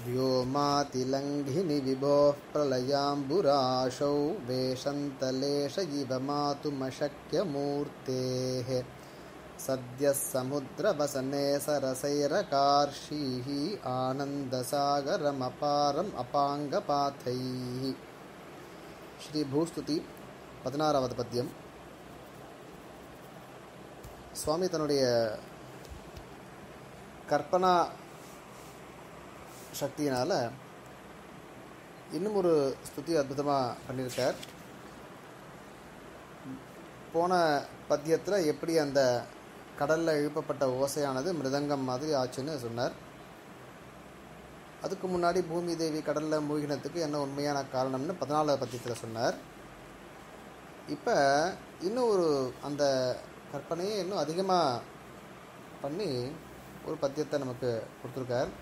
व्योमातिलङ्घिनि विभोः प्रलयाम्बुराशौ वेशन्तलेश इव मातुमशक्यमूर्तेः सद्यः समुद्रवसने सरसैरकार्षीः आनन्दसागरमपारम् अपाङ्गपाथैः ஸ்ரீபூஸ்துதி பதினாறாவது பத்தியம் சுவாமி தன்னுடைய கற்பனா சக்தியினால் இன்னும் ஒரு ஸ்துதி அற்புதமாக பண்ணியிருக்கார் போன பத்தியத்தில் எப்படி அந்த கடலில் எழுப்பப்பட்ட ஓசையானது மிருதங்கம் மாதிரி ஆச்சுன்னு சொன்னார் அதுக்கு முன்னாடி பூமி தேவி கடலில் மூழ்கினத்துக்கு என்ன உண்மையான காரணம்னு பதினாலாவது பத்தியத்தில் சொன்னார் இப்போ இன்னும் ஒரு அந்த கற்பனையை இன்னும் அதிகமாக பண்ணி ஒரு பத்தியத்தை நமக்கு கொடுத்துருக்கார்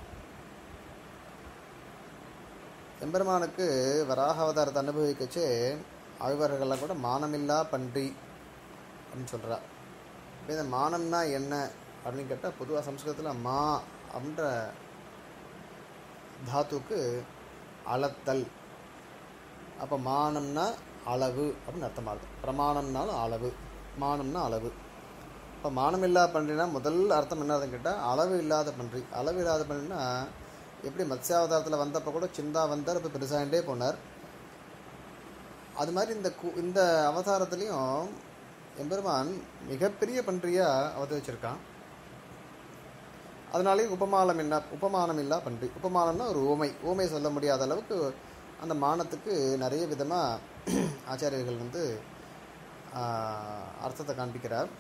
எம்பெருமானுக்கு வராக அவதாரத்தை அனுபவிக்கச்சே ஆழ்வார்கள்லாம் கூட மானமில்லா பன்றி அப்படின்னு சொல்கிறா இப்போ இந்த மானம்னா என்ன அப்படின்னு கேட்டால் பொதுவாக சம்ஸ்கிருதத்தில் மா அப்படின்ற தாத்துக்கு அளத்தல் அப்போ மானம்னா அளவு அப்படின்னு அர்த்தமாகுது பிரமாணம்னாலும் அளவு மானம்னா அளவு இப்போ மானமில்லா பன்றினா முதல் அர்த்தம் என்ன கேட்டால் அளவு இல்லாத பன்றி அளவு இல்லாத பன்றினா எப்படி மத்ஸ்யாவதாரத்தில் வந்தப்போ கூட சின்னதா வந்தார் இப்போ பெருசாகிட்டே போனார் அது மாதிரி இந்த கு இந்த அவதாரத்துலேயும் எம்பெருமான் மிகப்பெரிய பன்றியாக அவதரிச்சிருக்கான் அதனாலேயே உபமானம் என்ன உபமானம் இல்லா பன்றி உபமானம்னா ஒரு ஓமை ஓமை சொல்ல முடியாத அளவுக்கு அந்த மானத்துக்கு நிறைய விதமாக ஆச்சாரியர்கள் வந்து அர்த்தத்தை காண்பிக்கிறார்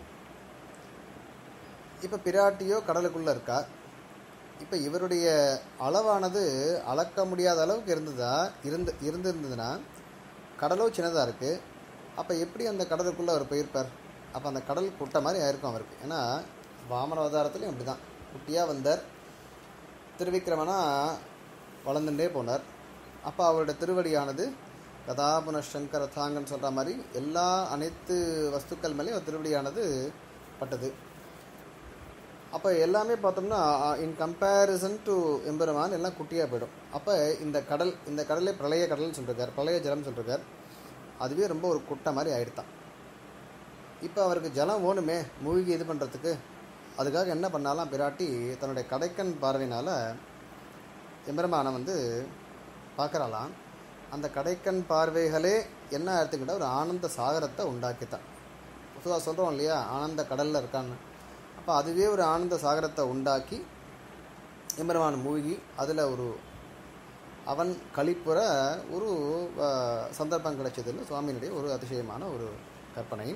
இப்போ பிராட்டியோ கடலுக்குள்ளே இருக்கா இப்போ இவருடைய அளவானது அளக்க முடியாத அளவுக்கு இருந்ததா இருந்து இருந்திருந்ததுன்னா கடலோ சின்னதாக இருக்குது அப்போ எப்படி அந்த கடலுக்குள்ளே அவர் போயிருப்பார் அப்போ அந்த கடல் குட்டை மாதிரி ஆயிருக்கும் அவருக்கு ஏன்னா வாமன அவதாரத்துலையும் அப்படி தான் குட்டியாக வந்தார் திருவிக்கிரமனா வளர்ந்துட்டே போனார் அப்போ அவருடைய திருவடியானது கதாபுனசங்கர தாங்கன்னு சொல்கிற மாதிரி எல்லா அனைத்து வஸ்துக்கள் மேலேயும் அவர் திருவடியானது பட்டது அப்போ எல்லாமே பார்த்தோம்னா இன் கம்பேரிசன் டு எம்பெருமான் எல்லாம் குட்டியாக போயிடும் அப்போ இந்த கடல் இந்த கடலே பிரளய கடல்னு சொல்லிருக்கார் பிரளய ஜலம் சொல்லிருக்கார் அதுவே ரொம்ப ஒரு குட்டை மாதிரி ஆயிடுத்தான் இப்போ அவருக்கு ஜலம் ஓணுமே மூழ்கி இது பண்ணுறதுக்கு அதுக்காக என்ன பண்ணாலாம் பிராட்டி தன்னுடைய கடைக்கன் பார்வையினால் எம்பெருமானை வந்து பார்க்குறாளாம் அந்த கடைக்கன் பார்வைகளே என்ன எடுத்துக்கிட்டால் ஒரு ஆனந்த சாகரத்தை உண்டாக்கித்தான் பொதுவாக சொல்கிறோம் இல்லையா ஆனந்த கடலில் இருக்கான்னு அப்போ அதுவே ஒரு ஆனந்த சாகரத்தை உண்டாக்கி எம்பெருமான் மூழ்கி அதில் ஒரு அவன் கழிப்புற ஒரு சந்தர்ப்பம் கிடைச்சதுன்னு சுவாமியினுடைய ஒரு அதிசயமான ஒரு கற்பனை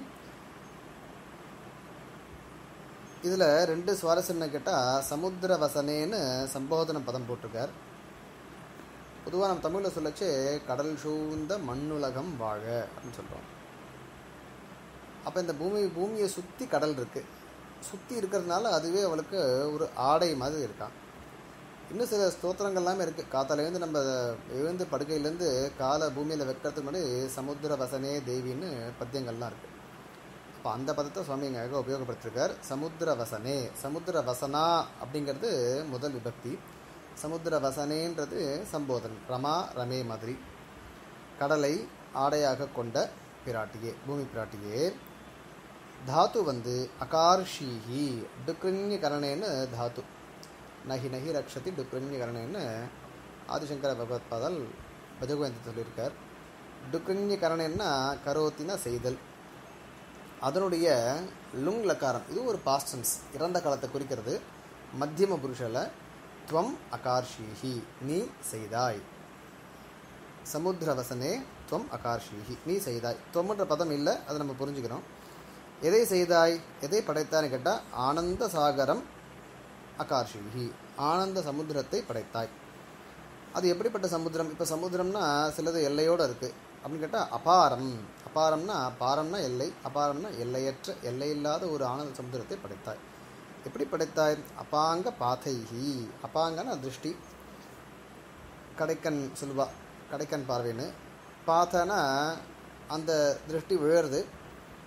இதில் ரெண்டு சுவாரஸ்யம்னு கேட்டால் சமுத்திர வசனேன்னு சம்போதன பதம் போட்டிருக்கார் பொதுவாக நம்ம தமிழில் சொல்லச்சு கடல் சூழ்ந்த மண்ணுலகம் வாழ அப்படின்னு சொல்கிறோம் அப்போ இந்த பூமி பூமியை சுற்றி கடல் இருக்குது சுற்றி இருக்கிறதுனால அதுவே அவளுக்கு ஒரு ஆடை மாதிரி இருக்கான் இன்னும் சில ஸ்தோத்திரங்கள் எல்லாமே இருக்குது காத்தாலேருந்து நம்ம எழுந்து படுக்கையிலேருந்து காலை பூமியில் வைக்கிறதுக்கு முன்னாடி சமுத்திர வசனே தேவின்னு பத்தியங்கள்லாம் இருக்குது அப்போ அந்த பதத்தை சுவாமி இங்கே அழகாக உபயோகப்படுத்திருக்கார் சமுத்திர வசனே சமுத்திர வசனா அப்படிங்கிறது முதல் விபக்தி சமுத்திர வசனேன்றது சம்போதன் ரமா ரமே மாதிரி கடலை ஆடையாக கொண்ட பிராட்டியே பூமி பிராட்டியே தாத்து வந்து அகார்ஷீஹி டுக்ரிண்ய கரணேன்னு தாத்து நகி நகி ரக்ஷதி டுக்ரிண்ய கரணேன்னு ஆதிசங்கர பகவத் பாதல் பஜகோயந்தி சொல்லியிருக்கார் டுக்ரிண்ய கரணேன்னா கரோத்தினா செய்தல் அதனுடைய லுங் லக்காரம் இது ஒரு பாஸ்டன்ஸ் இறந்த காலத்தை குறிக்கிறது மத்தியம புருஷல துவம் அகார்ஷீஹி நீ செய்தாய் சமுத்திரவசனே துவம் அகார்ஷீஹி நீ செய்தாய் துவம்ன்ற பதம் இல்லை அதை நம்ம புரிஞ்சுக்கிறோம் எதை செய்தாய் எதை படைத்தான்னு கேட்டால் ஆனந்த சாகரம் அகார்ஷீஹி ஆனந்த சமுத்திரத்தை படைத்தாய் அது எப்படிப்பட்ட சமுத்திரம் இப்போ சமுத்திரம்னா சிலது எல்லையோடு இருக்குது அப்படின்னு கேட்டால் அபாரம் அபாரம்னா பாரம்னா எல்லை அபாரம்னா எல்லையற்ற எல்லையில்லாத ஒரு ஆனந்த சமுத்திரத்தை படைத்தாய் எப்படி படைத்தாய் அப்பாங்க பாதைஹி அப்பாங்கன்னா திருஷ்டி கடைக்கன் சொல்லுவா கடைக்கன் பார்வைன்னு பார்த்தனா அந்த திருஷ்டி விழுறது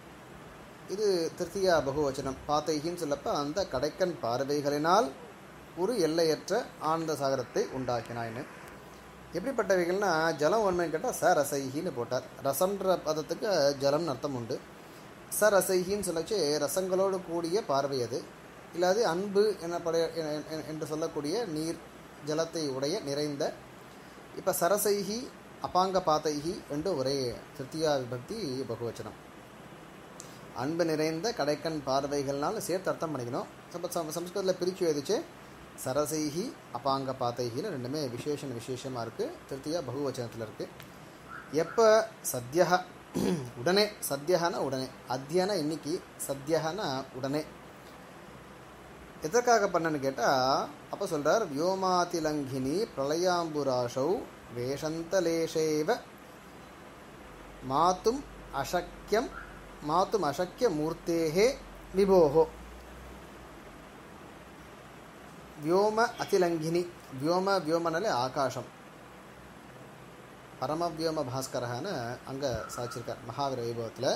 இது திருத்தியா பகுவச்சனம் பாத்தைகின்னு சொல்லப்ப அந்த கடைக்கன் பார்வைகளினால் ஒரு எல்லையற்ற ஆனந்த சாகரத்தை உண்டாக்கினாய்னு எப்படிப்பட்டவைகள்னா ஜலம் ஒன்மைன்னு கேட்டால் ச ரசைகின்னு போட்டார் ரசம்ன்ற பதத்துக்கு ஜலம்னு அர்த்தம் உண்டு ச ரசைகின்னு சொல்லச்சு ரசங்களோடு கூடிய பார்வை அது இல்லாது அன்பு எனப்படைய எ- எ- என்று சொல்லக்கூடிய நீர் ஜலத்தை உடைய நிறைந்த இப்போ சரசைகி அபாங்க பாத்தைகி என்று ஒரே திருத்தியா விபக்தி பகுவச்சனம் அன்பு நிறைந்த கடைக்கண் பார்வைகள்னால சேர்த்து அர்த்தம் பண்ணிக்கணும் சம்ப சம் சம்ஸ்கிருதத்தில் பிரித்து எழுதிச்சு சரசைகி அபாங்க பாத்தைகின்னு ரெண்டுமே விசேஷன் விசேஷமாக இருக்குது திருத்தியா பகுவச்சனத்தில் இருக்குது எப்போ சத்யா உடனே சத்யஹானா உடனே அத்தியனா இன்னைக்கு சத்யஹானா உடனே எதற்காக பண்ணன்னு கேட்டால் அப்போ சொல்கிறார் வியோமாதிலங்கினி பிரளயாம்புராஷௌ வேஷந்தலேஷேவ மாத்தும் அசக்கியம் மாத்தும் அசக்கிய மூர்த்தேகே விபோகோ ವ್ಯೋಮ ಅತಿಲಂಘಿನಿ ವ್ಯೋಮ ವ್ಯೋಮನಲ್ಲೇ ಆಕಾಶಂ பரமவியோம பாஸ்கரஹான்னு அங்கே சாச்சிருக்கார் மகாவீர வைபவத்தில்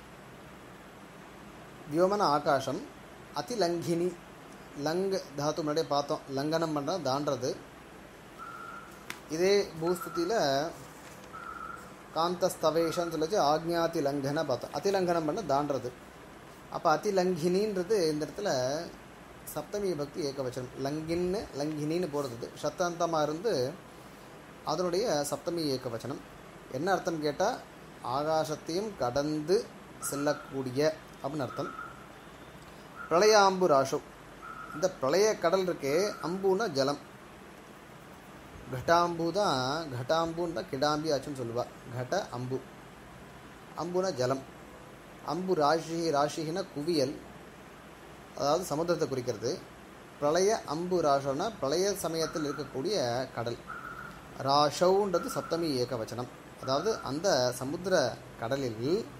வியோமன ஆகாசம் அதிலங்கினி லங் தாத்து முன்னாடியே பார்த்தோம் லங்கனம் பண்ணுற தாண்டது இதே பூஸ்துதியில் காந்தஸ்தவேஷன்னு சொல்லிச்சு ஆக்ஞாதி லங்கன பார்த்தோம் அதிலங்கனம் பண்ண தாண்டது அப்போ அதிலங்கினின்றது இந்த இடத்துல சப்தமி பக்தி ஏகவச்சனம் லங்கின்னு லங்கினின்னு போடுறது சத்தாந்தமாக இருந்து அதனுடைய சப்தமி ஏகவச்சனம் என்ன அர்த்தம் கேட்டால் ஆகாசத்தையும் கடந்து செல்லக்கூடிய அப்படின்னு அர்த்தம் பிரளயாம்பு ராஷு இந்த பிரளய கடல் இருக்கே அம்புனா ஜலம் घटाம்பு தான் घटाம்புன்னு தான் கிடாம்பி ஆச்சுன்னு சொல்லுவா घट அம்பு அம்புனா ஜலம் அம்பு ராஷி ராஷிகினா குவியல் அதாவது சமுத்திரத்தை குறிக்கிறது பிரளய அம்பு ராஷோனா பிரளய சமயத்தில் இருக்கக்கூடிய கடல் ராஷவுன்றது சப்தமி ஏகவச்சனம் அதாவது அந்த சமுத்திர கடலில்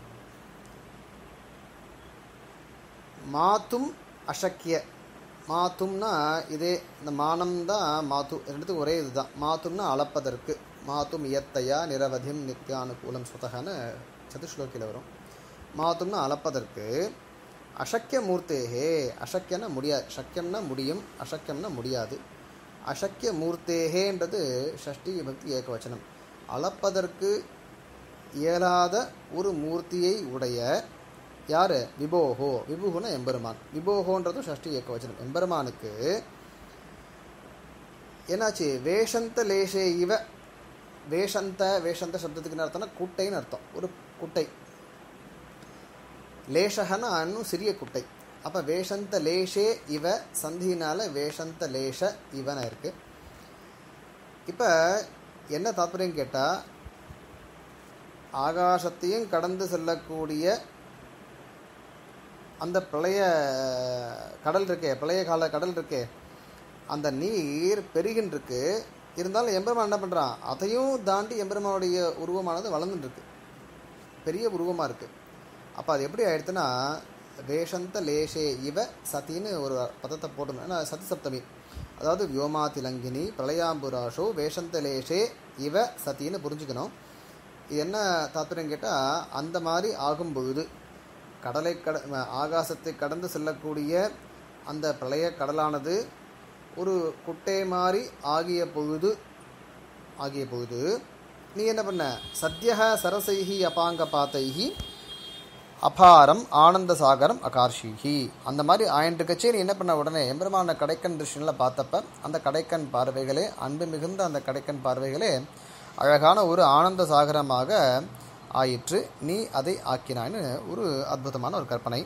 மாத்தும் அசக்கிய மாத்தும்னா இதே இந்த மானம் தான் மாத்து ரெண்டுத்துக்கும் ஒரே இதுதான் மாத்தும்னா அளப்பதற்கு மாத்தும் இயத்தையா நிரவதியம் நித்தியானுகூலம் சுதகன்னு சதுஸ்லோக்கியில் வரும் மாத்தும்னா அளப்பதற்கு அசக்கிய மூர்த்தேகே அசக்கியம்னா முடியாது சக்கியம்னா முடியும் அசக்கியம்னா முடியாது அசக்கிய மூர்த்தேகேன்றது ஷஷ்டி விபக்தி ஏகவச்சனம் அளப்பதற்கு இயலாத ஒரு மூர்த்தியை உடைய யார் விபோகோ விபுகுன எம்பெருமான் விபோகோன்றதும் ஷஷ்டி ஏகவச்சனம் எம்பெருமானுக்கு என்னாச்சு வேஷந்த லேஷே இவ வேஷந்த வேஷந்த சப்தத்துக்கு என்ன அர்த்தம்னா குட்டைன்னு அர்த்தம் ஒரு குட்டை லேஷகனா இன்னும் சிறிய குட்டை அப்போ வேஷந்த லேஷே இவ சந்தினால வேஷந்த லேஷ இவன இருக்கு இப்போ என்ன தாத்பரியம் கேட்டால் ஆகாசத்தையும் கடந்து செல்லக்கூடிய அந்த பிரளய கடல் இருக்கே பிரளய கால கடல் இருக்கே அந்த நீர் பெருகின்றிருக்கு இருந்தாலும் எம்பெருமான் என்ன பண்ணுறான் அதையும் தாண்டி எம்பெருமானுடைய உருவமானது வளர்ந்துட்டு இருக்கு பெரிய உருவமாக இருக்குது அப்போ அது எப்படி ஆயிடுத்துன்னா வேஷந்த லேஷே இவ சதின்னு ஒரு பதத்தை போடணும் ஏன்னா சதி சப்தமி அதாவது வியோமாதிலங்கினி பிரளயாம்புராஷோ வேஷந்த லேஷே இவ சதின்னு புரிஞ்சுக்கணும் இது என்ன தாத்பரியம் கேட்டால் அந்த மாதிரி ஆகும் பொழுது கடலை கட ஆகாசத்தை கடந்து செல்லக்கூடிய அந்த பிரளய கடலானது ஒரு குட்டை மாதிரி ஆகிய பொழுது ஆகிய பொழுது நீ என்ன பண்ண சத்யக சரசைஹி அபாங்க பாத்தைஹி அபாரம் ஆனந்த சாகரம் அகார்ஷிஹி அந்த மாதிரி ஆயின்ட்டு கட்சி நீ என்ன பண்ண உடனே எம்பெருமான கடைக்கன் திருஷ்ணியில் பார்த்தப்ப அந்த கடைக்கன் பார்வைகளே அன்பு மிகுந்த அந்த கடைக்கன் பார்வைகளே அழகான ஒரு ஆனந்த சாகரமாக ஆயிற்று நீ அதை ஆக்கினான்னு ஒரு அற்புதமான ஒரு கற்பனை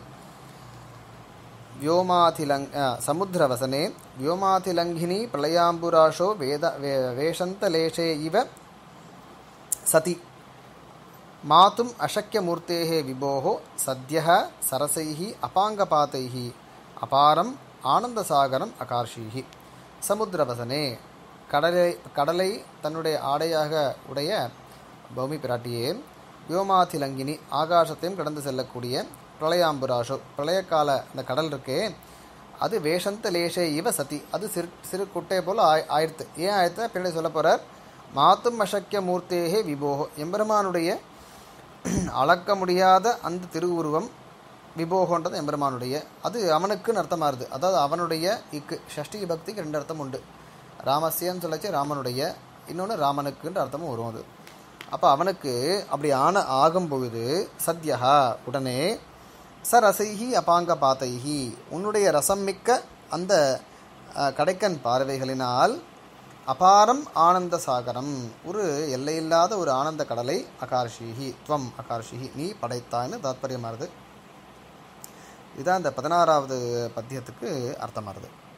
व्योमाथिलङ् समुद्रवसने व्योमाथिलङ्घिनी प्रलयाम्बुराशो वेद वे वेषन्तलेशे इव सति मातुम् अशक्यमूर्तेः विभोः सद्यः सरसैः अपाङ्गपातैः अपारम् ஆனந்தசாகரம் அகார்ஷீஹி சமுத்திரவசனே கடலை கடலை தன்னுடைய ஆடையாக உடைய பௌமி பிராட்டியே வியோமாதிலங்கினி ஆகாசத்தையும் கடந்து செல்லக்கூடிய பிரளயாம்புராஷோ பிரளயக்கால அந்த கடல் இருக்கே அது வேஷந்த லேஷே இவ சதி அது சிறு சிறு குட்டை போல் ஆய் ஆயிடுத்து ஏன் ஆயிடுத்து பின்னாடி சொல்ல போகிறார் மாத்தும் அசக்கிய மூர்த்தேகே விபோகோ எம்பெருமானுடைய அளக்க முடியாத அந்த திருவுருவம் விபோகன்றது எம்பெருமானுடைய அது அவனுக்குன்னு அர்த்தமாகுது அதாவது அவனுடைய இக்கு ஷஷ்டி பக்திக்கு ரெண்டு அர்த்தம் உண்டு ராமஸ்யன்னு சொல்லச்சு ராமனுடைய இன்னொன்று ராமனுக்குன்ற அர்த்தமும் வரும் அது அப்போ அவனுக்கு அப்படி ஆன ஆகும் பொழுது சத்யஹா உடனே ச ரசைஹி அபாங்க பாத்தைஹி உன்னுடைய ரசம் மிக்க அந்த அஹ், கடைக்கன் பார்வைகளினால் அபாரம் ஆனந்த சாகரம் ஒரு எல்லையில்லாத ஒரு ஆனந்த கடலை அகார்ஷிஹி துவம் அகார்ஷிஹி நீ படைத்தான்னு தாத்பரியமாகுது இதுதான் இந்த பதினாறாவது பத்தியத்துக்கு அர்த்தமாகுது